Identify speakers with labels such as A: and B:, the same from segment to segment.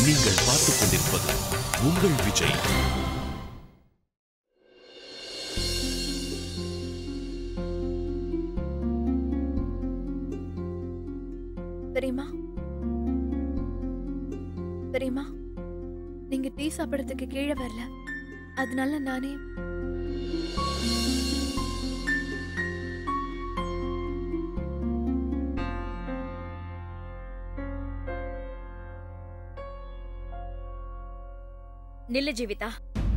A: நீங்கள் பார்த்துக் கொண்டிருப்பது உங்கள் விஜய்
B: தெரியுமா தெரியுமா நீங்க டீ சாப்பிடறதுக்கு கீழே வரல அதனால நானே
C: நில்லு ஜீவிதா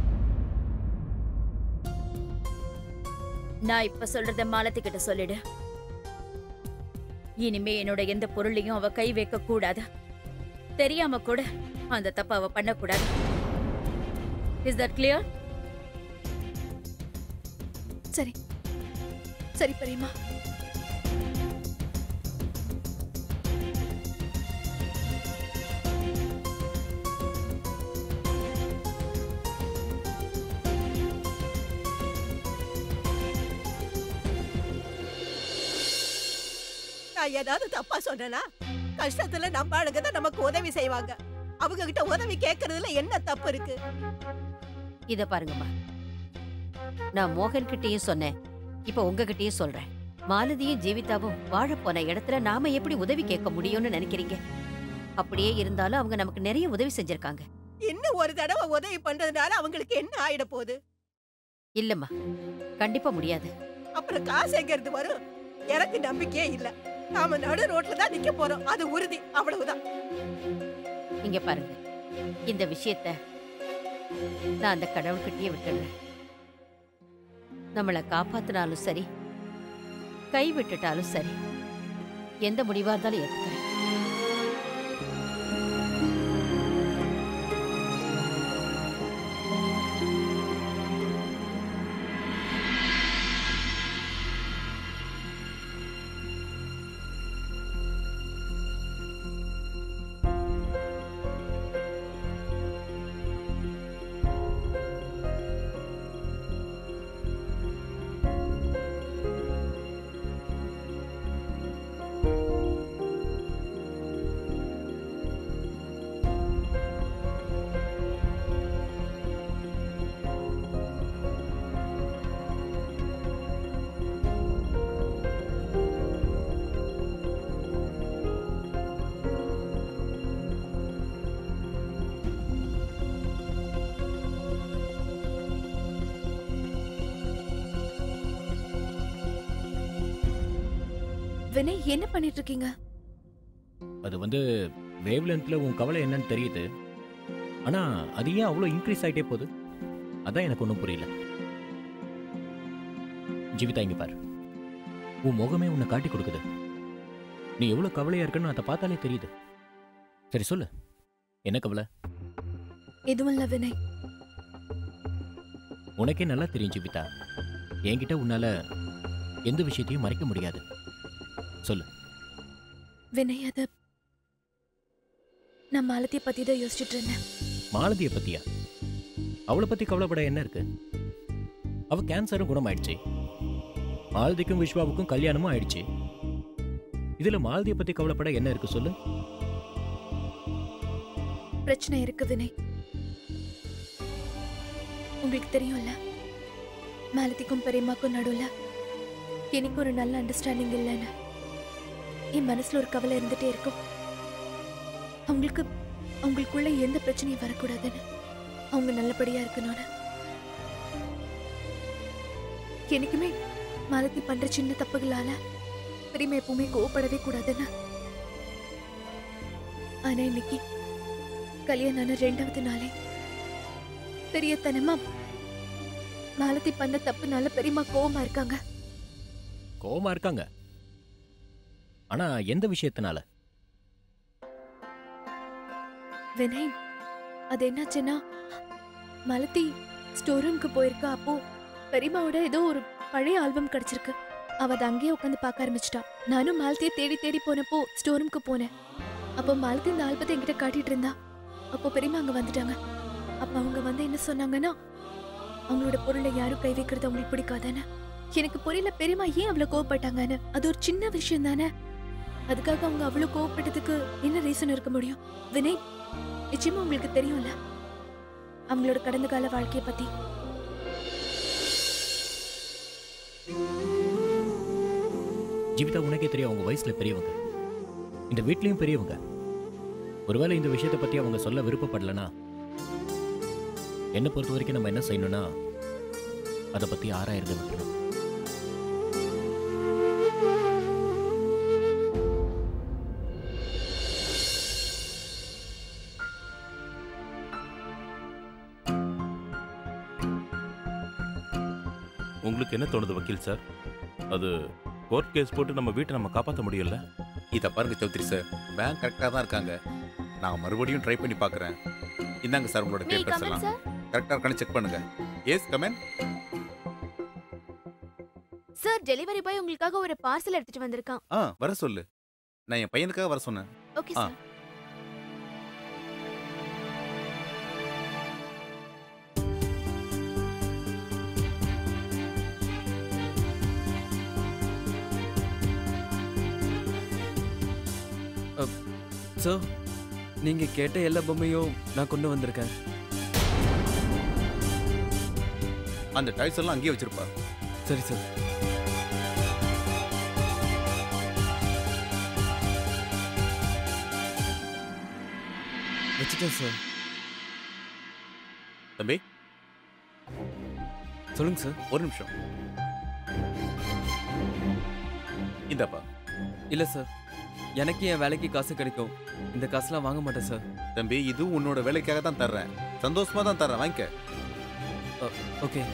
C: நான் இப்ப சொல்றத மாலத்தி கிட்ட சொல்லிடு இனிமே என்னோட எந்த பொருளையும் அவ கை வைக்க கூடாது தெரியாம கூட அந்த தப்ப அவ பண்ணக்கூடாது இஸ் தட் கிளியர்
B: சரி சரி பெரியம்மா
D: நான் ஏதாவது தப்பா சொன்னேனா கஷ்டத்துல நம்ம ஆளுங்க தான் நமக்கு உதவி செய்வாங்க அவங்க கிட்ட உதவி கேட்கறதுல என்ன தப்பு இருக்கு
E: இத பாருங்கம்மா நான் மோகன் கிட்டயும் சொன்னேன் இப்ப உங்ககிட்டயும் சொல்றேன் மாலதியும் ஜீவிதாவும் வாழ போன இடத்துல நாம எப்படி உதவி கேட்க முடியும்னு நினைக்கிறீங்க அப்படியே இருந்தாலும் அவங்க நமக்கு நிறைய உதவி செஞ்சிருக்காங்க
D: இன்னும் ஒரு தடவை உதவி பண்றதுனால அவங்களுக்கு என்ன ஆயிட போகுது
E: இல்லம்மா கண்டிப்பா முடியாது
D: அப்புறம் காசு எங்க இருந்து வரும் எனக்கு நம்பிக்கையே இல்ல நாம நடு ரோட்ல தான் நிக்க போறோம் அது உறுதி அவ்வளவுதான்
E: இங்க பாருங்க இந்த விஷயத்த நான் அந்த கடவுள்கிட்டயே விட்டுடுறேன் நம்மளை காப்பாத்தினாலும் சரி கை விட்டுட்டாலும் சரி எந்த முடிவா இருந்தாலும் ஏத்துக்கிறேன்
B: வினய் என்ன பண்ணிட்டு இருக்கீங்க
F: அது வந்து வேவ் லென்த்ல உன் கவலை என்னன்னு தெரியுது ஆனா அது ஏன் அவ்வளோ இன்க்ரீஸ் ஆயிட்டே போகுது அதான் எனக்கு ஒன்றும் புரியல ஜீவிதா இங்க பாரு உன் முகமே உன்னை காட்டி கொடுக்குது நீ எவ்வளவு கவலையா இருக்குன்னு அதை பார்த்தாலே தெரியுது சரி சொல்லு என்ன கவலை
B: எதுவும் இல்ல வினய்
F: உனக்கே நல்லா தெரியும் ஜீவிதா என்கிட்ட உன்னால எந்த விஷயத்தையும் மறைக்க முடியாது
B: வினய் அது நான் மாலத்திய பத்தி தான் யோசிச்சுட்டு இருந்தேன்
F: மாலதியை பத்தியா அவளை பத்தி கவலைப்பட என்ன இருக்கு அவ கேன்சரும் குணமாயிடுச்சு மாலதிக்கும் விஸ்வாவுக்கும் கல்யாணமும் ஆயிடுச்சு இதுல மாலதியை பத்தி கவலைப்பட என்ன இருக்கு சொல்லு
B: பிரச்சனை இருக்கு வினய் உங்களுக்கு தெரியும்ல மாலதிக்கும் பெரியம்மாக்கும் நடுவுல எனக்கு ஒரு நல்ல அண்டர்ஸ்டாண்டிங் இல்லைன்னு என் மனசுல ஒரு கவலை இருந்துட்டே இருக்கும் அவங்களுக்கு அவங்களுக்குள்ள எந்த பிரச்சனையும் வரக்கூடாதுன்னு அவங்க நல்லபடியா இருக்கணும்னு எனக்குமே மாலதி பண்ற சின்ன தப்புகளால பெரியம்மா எப்பவுமே கோவப்படவே கூடாதுன்னு ஆனா இன்னைக்கு கல்யாணம் ஆன ரெண்டாவது நாளே பெரியத்தனமா மாலதி பண்ண தப்புனால பெரியம்மா கோவமா இருக்காங்க
F: கோவமா இருக்காங்க ஆனா எந்த விஷயத்தினால
B: வினய் அது என்னாச்சுன்னா மலத்தி ஸ்டோர் ரூம்க்கு போயிருக்கா அப்போ பெரியம்மாவோட ஏதோ ஒரு பழைய ஆல்பம் கிடைச்சிருக்கு அவ அதை அங்கேயே உட்காந்து பார்க்க ஆரம்பிச்சிட்டா நானும் மாலத்தியை தேடி தேடி போனப்போ ஸ்டோர் ரூம்க்கு போனேன் அப்போ மாலத்தி இந்த ஆல்பத்தை என்கிட்ட காட்டிட்டு இருந்தா அப்போ பெரியம்மா அங்க வந்துட்டாங்க அப்ப அவங்க வந்து என்ன சொன்னாங்கன்னா அவங்களோட பொருளை யாரும் கை வைக்கிறது அவங்களுக்கு பிடிக்காதானே எனக்கு புரியல பெரியம்மா ஏன் அவ்வளவு கோவப்பட்டாங்கன்னு அது ஒரு சின்ன விஷயம் தானே அதுக்காக அவங்க அவ்வளவு கோவப்பட்டதுக்கு என்ன ரீசன் இருக்க முடியும் வினய் நிச்சயமா உங்களுக்கு தெரியும்ல அவங்களோட கடந்த கால வாழ்க்கைய பத்தி
F: ஜீவிதா உனக்கே தெரியும் அவங்க வயசுல பெரியவங்க இந்த வீட்லயும் பெரியவங்க ஒருவேளை இந்த விஷயத்தை பத்தி அவங்க சொல்ல விருப்பப்படலனா என்னை பொறுத்த வரைக்கும் நம்ம என்ன செய்யணும்னா அதை பத்தி ஆராயிரத விட்டுணும்
G: உங்களுக்கு என்ன தோணுது வக்கீல் சார் அது கோர்ட் கேஸ் போட்டு நம்ம வீட்டை நம்ம காப்பாற்ற முடியல
H: இதை பாருங்க சௌத்ரி சார் பேங்க் கரெக்டாக தான் இருக்காங்க நான் மறுபடியும் ட்ரை பண்ணி பார்க்குறேன் இந்தாங்க சார் உங்களோட பேப்பர்ஸ் எல்லாம் கரெக்டாக இருக்கான்னு செக் பண்ணுங்க yes come in
I: sir delivery boy உங்களுக்காக ஒரு பார்சல் எடுத்துட்டு வந்திருக்கான்
H: ஆ வர சொல்லு நான் என் பையனுக்காக வர சொன்னேன்
I: ஓகே
H: ஆ.
I: சார்
J: சார் நீங்க கேட்ட எல்லா பொம்மையும் நான் கொண்டு வந்திருக்கேன்
H: அந்த டைல்ஸ் எல்லாம் அங்கேயே வச்சிருப்பா
J: சரி சார் வச்சுட்டேன் சார்
H: தம்பி
J: சொல்லுங்க சார்
H: ஒரு நிமிஷம் இந்தாப்பா
J: இல்ல சார் எனக்கு என் வேலைக்கு காசு கிடைக்கும் இந்த காசுலாம் வாங்க மாட்டேன் சார்
H: தம்பி இது உன்னோட வேலைக்காக தான் தர்றேன் சந்தோஷமா தான் தர்றேன் வாங்கிக்க
J: ஓகே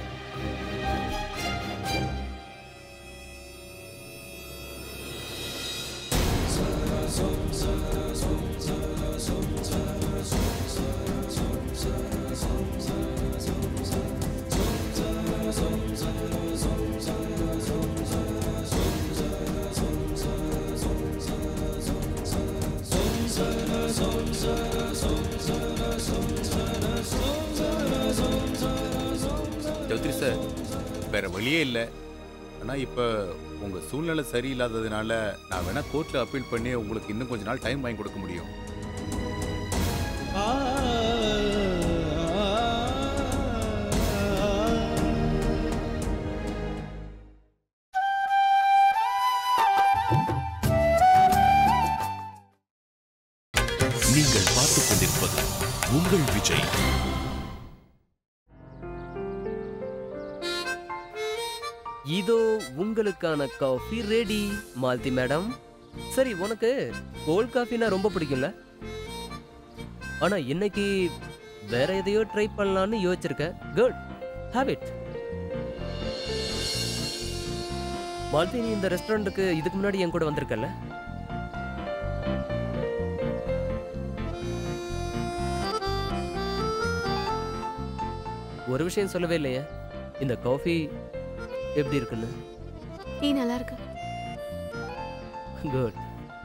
H: சௌத்ரி சார் வேற வழியே இல்லை ஆனால் இப்போ உங்கள் சூழ்நிலை சரியில்லாததுனால நான் வேணா கோர்ட்டில் அப்பீல் பண்ணி உங்களுக்கு இன்னும் கொஞ்ச நாள் டைம் வாங்கி கொடுக்க முடியும்
A: நீங்கள் பார்த்துக் கொண்டிருப்பது உங்கள் விஜய்
K: இதோ உங்களுக்கான காஃபி ரெடி மால்தி மேடம் சரி உனக்கு கோல்ட் காஃபினா ரொம்ப பிடிக்கும்ல ஆனா இன்னைக்கு வேற எதையோ ட்ரை பண்ணலாம்னு யோசிச்சிருக்க குட் ஹேவ் இட் மால்தி நீ இந்த ரெஸ்டாரண்ட்டுக்கு இதுக்கு முன்னாடி என் கூட வந்திருக்கல ஒரு விஷயம் சொல்லவே இல்லையே இந்த காஃபி எப்படி இருக்குன்னு
I: டீ நல்லா இருக்கு
K: குட்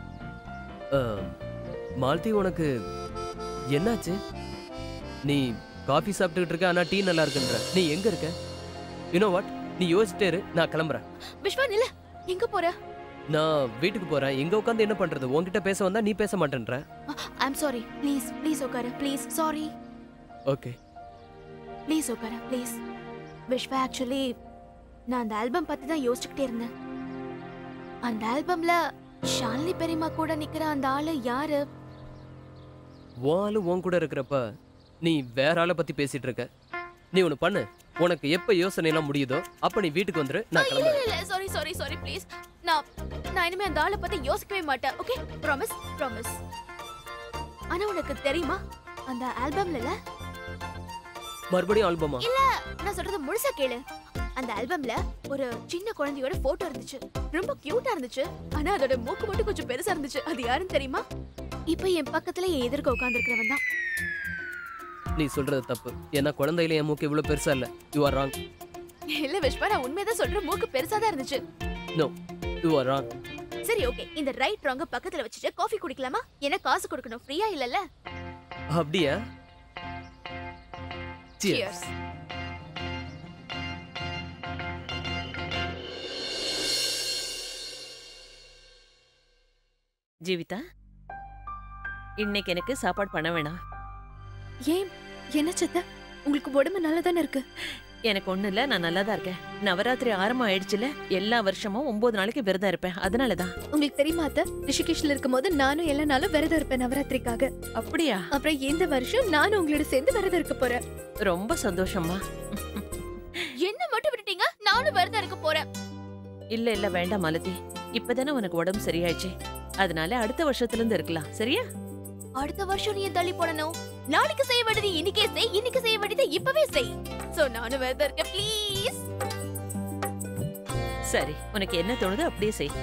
K: மால்தி உனக்கு என்னாச்சு நீ காஃபி சாப்பிட்டுக்கிட்டு இருக்க ஆனா டீ நல்லா இருக்குன்ற நீ எங்க இருக்க யூனோ வாட் நீ யோசிச்சிட்டே இரு நான் கிளம்புறேன்
I: விஸ்வா நில்ல எங்க போற
K: நான் வீட்டுக்கு போறேன் எங்க உட்காந்து என்ன பண்றது உன்கிட்ட பேச வந்தா நீ பேச மாட்டேன்ற
I: ஐம் சாரி ப்ளீஸ் ப்ளீஸ் உட்காரு ப்ளீஸ் சாரி
K: ஓகே
I: ப்ளீஸ் உட்காரு ப்ளீஸ் விஸ்வா ஆக்சுவலி நான் அந்த ஆல்பம் பத்தி தான் யோசிச்சுக்கிட்டே இருந்தேன் அந்த ஆல்பம்ல ஷாலினி பெரியம்மா கூட நிக்கிற அந்த ஆளு யாரு
K: உன் ஆளு உன் கூட இருக்கிறப்ப நீ வேற ஆளை பத்தி பேசிட்டு இருக்க நீ ஒண்ணு பண்ணு உனக்கு எப்ப யோசனை எல்லாம் முடியுதோ அப்ப நீ வீட்டுக்கு வந்துரு நான்
I: இல்ல
K: கிளம்புறேன்
I: இல்ல சாரி சாரி சாரி ப்ளீஸ் நான் நான் இனிமே அந்த ஆளை பத்தி யோசிக்கவே மாட்டேன் ஓகே ப்ராமிஸ் ப்ராமிஸ் ஆனா உனக்கு தெரியுமா அந்த ஆல்பம்ல
K: மறுபடியும் ஆல்பமா
I: இல்ல நான் சொல்றது முழுசா கேளு அந்த ஆல்பம்ல ஒரு சின்ன குழந்தையோட போட்டோ இருந்துச்சு ரொம்ப கியூட்டா இருந்துச்சு ஆனா அதோட மூக்கு மட்டும் கொஞ்சம் பெருசா இருந்துச்சு அது யாருன்னு தெரியுமா இப்ப என் பக்கத்துல என் எதிர்க்க உட்கார்ந்துருக்கிறவன் தான்
K: நீ சொல்றது தப்பு ஏன்னா குழந்தையில என் மூக்கு இவ்வளவு பெருசா இல்ல யூ ஆர் ராங்
I: இல்ல விஷ்வா நான் உண்மையதான் சொல்றேன் மூக்கு பெருசா தான் இருந்துச்சு
K: நோ யூ ஆர் ராங்
I: சரி ஓகே இந்த ரைட் ராங்க பக்கத்துல வச்சுட்டு காஃபி குடிக்கலாமா என்ன காசு கொடுக்கணும் ஃப்ரீயா இல்லல்ல
K: அப்படியா Cheers.
I: Cheers.
C: ஜீவிதா இன்னைக்கு எனக்கு சாப்பாடு பண்ண வேணாம்
B: ஏன் என்ன சித்த உங்களுக்கு உடம்பு நல்லா தானே இருக்கு
L: எனக்கு ஒண்ணு இல்ல நான் நல்லா தான் இருக்கேன் நவராத்திரி ஆரம்பம் ஆயிடுச்சுல எல்லா வருஷமும் ஒன்பது நாளைக்கு விரதம் இருப்பேன் அதனாலதான்
B: உங்களுக்கு தெரியுமா அத்த ரிஷிகேஷ்ல இருக்கும்போது நானும் எல்லா நாளும் விரதம் இருப்பேன் நவராத்திரிக்காக
L: அப்படியா
B: அப்புறம் இந்த வருஷம் நானும் உங்களோட சேர்ந்து விரதம் இருக்க போறேன்
L: ரொம்ப சந்தோஷமா
I: என்ன மட்டும் விட்டுட்டீங்க நானும் விரதம் இருக்க போறேன்
L: இல்ல இல்ல வேண்டாம் மாலதி இப்பதானே உனக்கு உடம்பு சரியாயிடுச்சு அதனால அடுத்த வருஷத்துல இருந்து இருக்கலாம் சரியா
I: அடுத்த வருஷம் நீ ஏன் தள்ளி போடணும் நாளைக்கு செய்ய வேண்டியது இன்னைக்கே செய் இன்னைக்கு செய்ய வேண்டியது இப்பவே செய் சோ நானும் விரதம் இருக்கேன் ப்ளீஸ்
L: சரி உனக்கு என்ன தோணுதோ அப்படியே செய்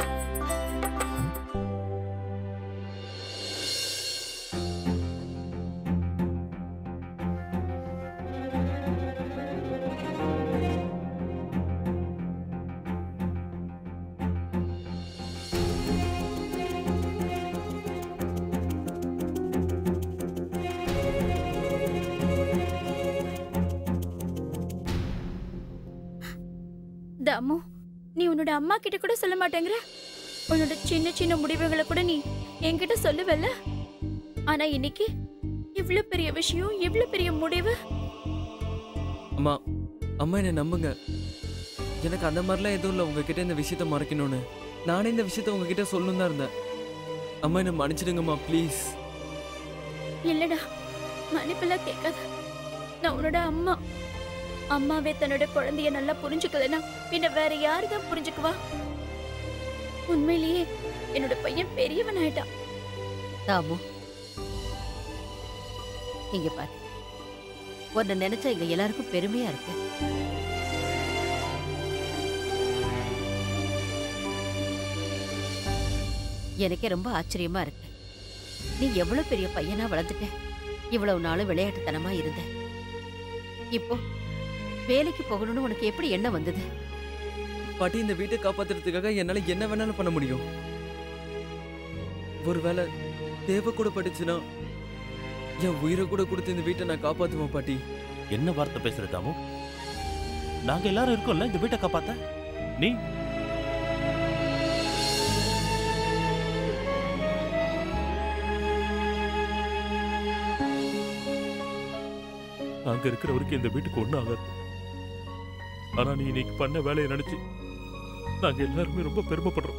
M: தாமு நீ உன்னோட அம்மா கிட்ட கூட சொல்ல மாட்டேங்கிற உன்னோட சின்ன சின்ன முடிவுகளை கூட நீ என்கிட்ட சொல்லுவல்ல ஆனா இன்னைக்கு இவ்ளோ பெரிய விஷயம் இவ்ளோ பெரிய முடிவு
J: அம்மா அம்மா என்னை நம்புங்க எனக்கு அந்த மாதிரிலாம் எதுவும் இல்லை உங்ககிட்ட இந்த விஷயத்த மறைக்கணும்னு நானே இந்த விஷயத்த உங்ககிட்ட சொல்லணும் தான் இருந்தேன் அம்மா என்னை மன்னிச்சிடுங்கம்மா ப்ளீஸ்
M: இல்லடா மன்னிப்பெல்லாம் கேட்காத நான் உன்னோட அம்மா அம்மாவே தன்னோட குழந்தைய நல்லா புரிஞ்சுக்கலனா பின்ன வேற யாரு தான் புரிஞ்சுக்குவா உண்மையிலேயே என்னோட பையன் பெரியவன் ஆயிட்டான்
E: தாமு இங்க பாரு உன்னை நினைச்சா எங்க எல்லாருக்கும் பெருமையா இருக்கு எனக்கே ரொம்ப ஆச்சரியமா இருக்கு நீ எவ்வளவு பெரிய பையனா வளர்ந்துட்ட இவ்வளவு நாளும் விளையாட்டுத்தனமா இருந்த இப்போ வேலைக்கு போகணும்னு உனக்கு எப்படி எண்ணம் வந்தது
J: பாட்டி இந்த வீட்டை காப்பாத்துறதுக்காக என்னால என்ன வேணாலும் பண்ண முடியும் ஒருவேளை தேவை கூட பட்டுச்சுன்னா என் உயிரை கூட கொடுத்து இந்த வீட்டை நான் காப்பாத்துவேன் பாட்டி
G: என்ன வார்த்தை பேசுற தாமு நாங்க எல்லாரும் இருக்கோம்ல இந்த வீட்டை காப்பாத்த நீ நாங்க இருக்கிறவருக்கு இந்த வீட்டுக்கு ஒண்ணும் ஆகாது ஆனா நீ இன்னைக்கு பண்ண வேலையை நினைச்சு நாங்க எல்லாருமே ரொம்ப பெருமைப்படுறோம்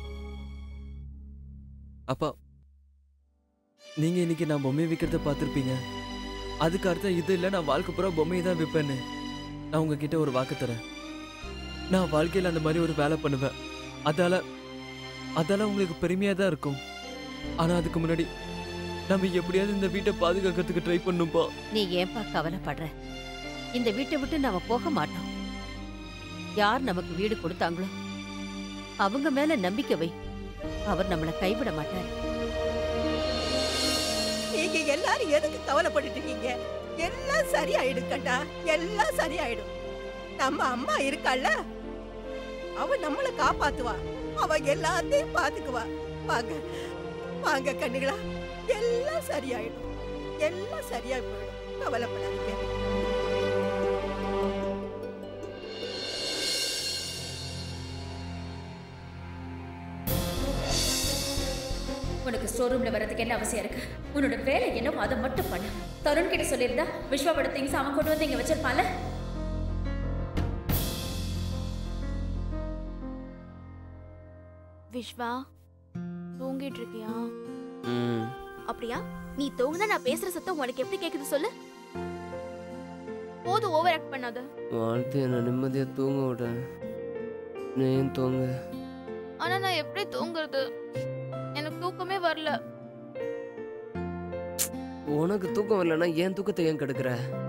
J: அப்பா நீங்க இன்னைக்கு நான் பொம்மை விற்கிறத பார்த்துருப்பீங்க அதுக்கு அர்த்தம் இது இல்லை நான் வாழ்க்கை பூரா பொம்மையை தான் விற்பேன்னு நான் உங்ககிட்ட ஒரு வாக்கு தரேன் நான் வாழ்க்கையில் அந்த மாதிரி ஒரு வேலை பண்ணுவேன் அதால அதால உங்களுக்கு பெருமையாக தான் இருக்கும் ஆனால் அதுக்கு முன்னாடி நம்ம எப்படியாவது இந்த வீட்டை பாதுகாக்கிறதுக்கு ட்ரை பண்ணும்பா
E: நீ ஏன்பா கவலைப்படுற இந்த வீட்டை விட்டு நாம போக மாட்டோம் யார் நமக்கு வீடு கொடுத்தாங்களோ அவங்க மேல நம்பிக்கை வை அவர் நம்மளை கைவிட மாட்டார்
D: நீங்க எல்லாரும் எதுக்கு கவலைப்பட்டுட்டு இருக்கீங்க எல்லாம் சரியாயிடும் கண்டா எல்லாம் சரியாயிடும் நம்ம அம்மா இருக்கால அவ நம்மளை காப்பாத்துவா அவ எல்லாத்தையும் பாத்துக்குவா வாங்க வாங்க கண்ணுகளா எல்லாம் சரியாயிடும் எல்லாம் சரியா போயிடும் கவலைப்படாதீங்க
C: உனக்கு ஸ்டோர் ரூம்ல வரதுக்கு என்ன அவசியம் இருக்கு உன்னோட வேலை என்னவோ அதை மட்டும் பண்ணு தருண் கிட்ட சொல்லியிருந்தா விஸ்வாவோட திங்ஸ் அவன் கொண்டு வந்து இங்க வச்சிருப்பான்ல
I: விஸ்வா தூங்கிட்டு இருக்கியா
K: ம்
I: அப்படியா நீ தூங்குனா நான் பேசுற சத்தம் உனக்கு எப்படி கேக்குது சொல்லு போதும் ஓவர் ஆக்ட் பண்ணாத
K: வாழ்த்து என்னை நிம்மதியாக தூங்க விட நீயும் தூங்க
I: ஆனா நான் எப்படி தூங்குறது எனக்கு தூக்கமே வரல
K: உனக்கு தூக்கம் வரலன்னா ஏன் தூக்கத்தை ஏன் கெடுக்கிற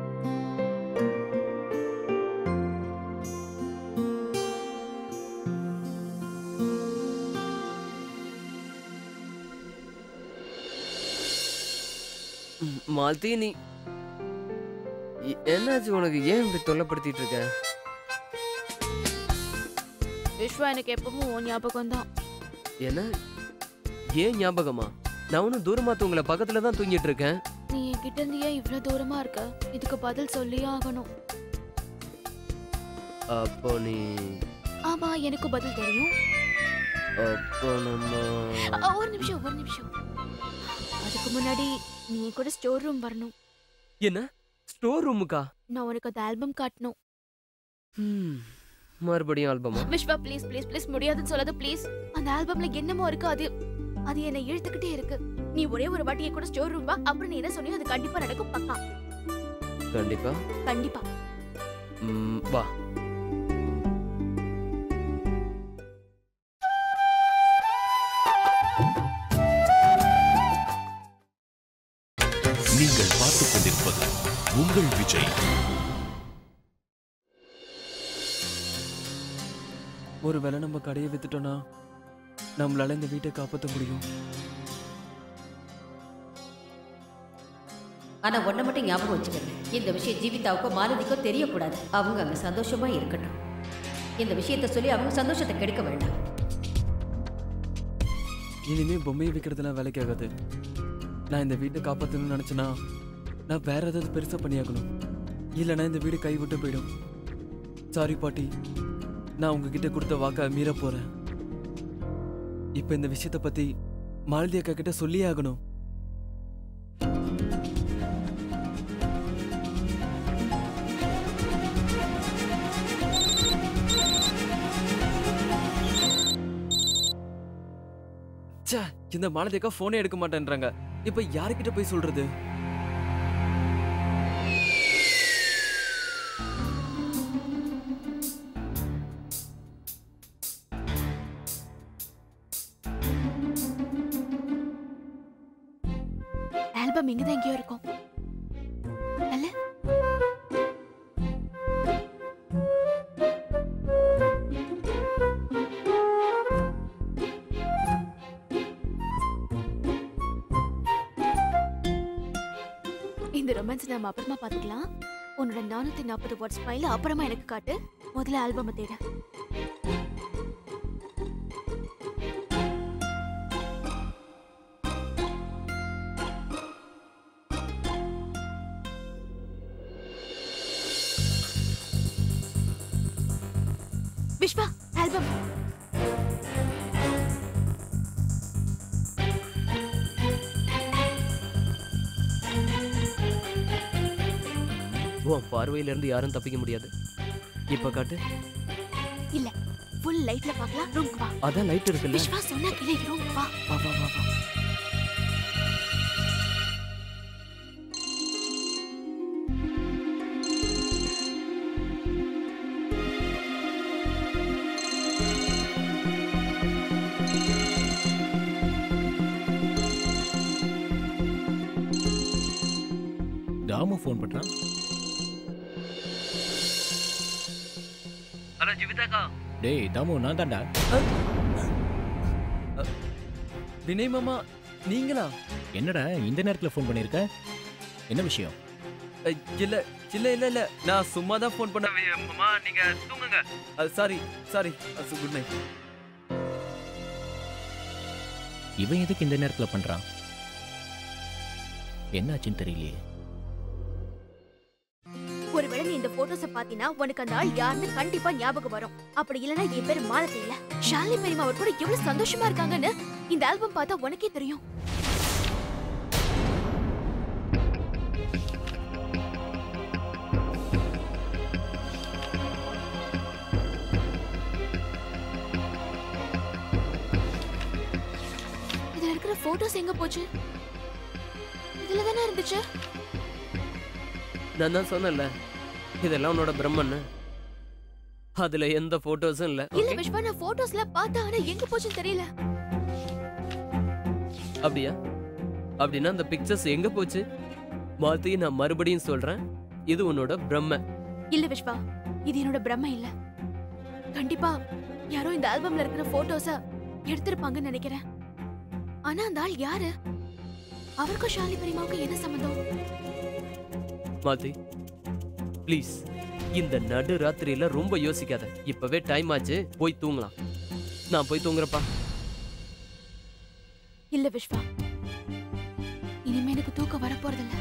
K: ம், மாலதி நீ எ- என்னாச்சு உனக்கு ஏன் இப்படி தொல்லைப்படுத்திட்டு இருக்க
I: விஸ்வா எனக்கு எப்பவும் உன் ஞாபகம் தான்
K: என்ன ஏன் ஞாபகமா நான் ஒன்றும் தூரமா தூங்கல பக்கத்துல தான் தூங்கிட்டு இருக்கேன்
I: நீ என்கிட்ட இருந்து ஏன் இவ்வளவு தூரமா இருக்க இதுக்கு பதில் சொல்லியே ஆகணும்
K: அப்போ நீ
I: ஆமா எனக்கு பதில் தெரியும்
K: அப்போ நம்ம
I: அ, ஒரு நிமிஷம் ஒரு நிமிஷம் அதுக்கு முன்னாடி நீ என் கூட ஸ்டோர் ரூம் வரணும்
K: என்ன ஸ்டோர் ரூமுக்கா
I: நான் உனக்கு அந்த ஆல்பம் காட்டணும்
K: ம், மறுபடியும் ஆல்பமா
I: விஸ்வா ப்ளீஸ் ப்ளீஸ் ப்ளீஸ் முடியாதுன்னு சொல்லாத ப்ளீஸ் அந்த ஆல்பம்ல என்னமோ இருக்கு அது அது என்னை இழுத்துக்கிட்டே இருக்கு நீ ஒரே ஒரு வாட்டியை கூட ஸ்டோர் ரூம் வா அப்புறம் நீ என்ன சொன்னியோ அது கண்டிப்பா நடக்கும் பக்கா
K: கண்டிப்பா
I: கண்டிப்பா
K: ம், வா
A: நீங்கள் பார்த்துக் கொண்டிருப்பது உங்கள் விஜய்
J: ஒருவேளை நம்ம கடையை வித்துட்டோம்னா நம்மளால இந்த வீட்டை காப்பாற்ற முடியும்
E: ஆனா ஒன்றை மட்டும் ஞாபகம் வச்சுக்கங்க இந்த விஷயம் ஜீவிதாவுக்கோ மாலதிக்கோ தெரியக்கூடாது அவங்க அங்க சந்தோஷமா இருக்கட்டும் இந்த விஷயத்தை சொல்லி அவங்க சந்தோஷத்தை கெடுக்க வேண்டாம்
J: இனிமே பொம்மையை விற்கிறதுலாம் வேலைக்கு ஆகாது நான் இந்த வீட்டை காப்பாற்றணும்னு நினச்சேன்னா நான் வேற ஏதாவது பெருசாக பண்ணியாகணும் இல்லைன்னா இந்த வீடு கைவிட்டு போயிடும் சாரி பாட்டி நான் உங்ககிட்ட கொடுத்த வாக்கை மீற போகிறேன் இப்போ இந்த விஷயத்தை பற்றி மாலதி அக்கா கிட்ட சொல்லியே ஆகணும் ச்சே இந்த மாலதி அக்கா ஃபோனே எடுக்க மாட்டேன்றாங்க இப்போ யாருக்கிட்ட போய் சொல்றது
I: ஆல்பம் இங்கதான் எங்கேயோ இருக்கும் அல்ல இந்த ரொமான்ஸ் நாம அப்புறமா பாத்துக்கலாம் உன்னோட நானூத்தி நாற்பது வாட்ஸ் ஃபைல அப்புறமா எனக்கு காட்டு முதல்ல ஆல்பம் தேட விஸ்வா ஆல்பம்
K: உன் பார்வையில இருந்து யாரும் தப்பிக்க முடியாது
J: இப்ப காட்டு
I: இல்ல ஃபுல் லைட்ல பார்க்கலாம் ரூம்க்கு வா
K: அதான் லைட் இருக்குல்ல
I: விஸ்வா சொன்னா கிளை ரூம்க்கு வா
J: வா வா வா வா
F: தாமு ஃபோன் பண்றான்
K: ஹலோ ஜீவிதாக்கா
F: டேய் தாமு நான் தான்டா
J: வினய் மாமா நீங்களா
F: என்னடா இந்த நேரத்தில் ஃபோன் பண்ணியிருக்க என்ன விஷயம்
J: அஹ், இல்ல இல்ல இல்ல இல்ல நான் சும்மா தான் ஃபோன் பண்ண மாமா நீங்க தூங்குங்க சாரி சாரி குட் நைட்
F: இவன் எதுக்கு இந்த நேரத்தில் பண்றான் என்னாச்சுன்னு தெரியலையே
I: ஒருவேளை நீ இந்த போட்டோஸ பாத்தீனா உனக்கு அந்த ஆள் யாருன்னு கண்டிப்பா ஞாபகம் வரும் அப்படி இல்லனா என் பேரு மாலதி இல்ல ஷாலினி பெரியமா அவர் கூட எவ்வளவு சந்தோஷமா இருக்காங்கன்னு இந்த ஆல்பம் பார்த்தா உனக்கே தெரியும் இதுல இருக்கிற போட்டோஸ் எங்க போச்சு இதுல தானே இருந்துச்சு
K: நான் தான் சொன்னேன்ல இதெல்லாம் உன்னோட பிரம்மன்னு அதுல எந்த போட்டோஸும் இல்ல
I: இல்ல விஸ்வா நான் போட்டோஸ்ல பார்த்தேன் ஆனா எங்க போச்சுன்னு தெரியல
K: அப்படியா அப்படின்னா அந்த பிக்சர்ஸ் எங்க போச்சு மாத்தி நான் மறுபடியும் சொல்றேன் இது உன்னோட பிரம்ம
I: இல்ல விஸ்வா இது என்னோட பிரம்ம இல்ல கண்டிப்பா யாரோ இந்த ஆல்பம்ல இருக்கிற போட்டோஸ எடுத்திருப்பாங்கன்னு நினைக்கிறேன் ஆனா அந்த ஆள் யாரு அவருக்கும் ஷாலி பெரியமாவுக்கும் என்ன சம்மந்தம்
K: மாத்தி ப்ளீஸ் இந்த நடு ராத்திரியில ரொம்ப யோசிக்காத இப்பவே டைம் ஆச்சு போய் தூங்கலாம் நான் போய் தூங்குறப்பா
I: இல்ல விஸ்வா இனிமே எனக்கு தூக்கம் வரப்போறதில்ல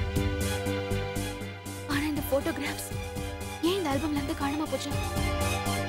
I: ஆனா இந்த போட்டோகிராஃப்ஸ் ஏன் இந்த ஆல்பம்ல இருந்து காணாம போச்சு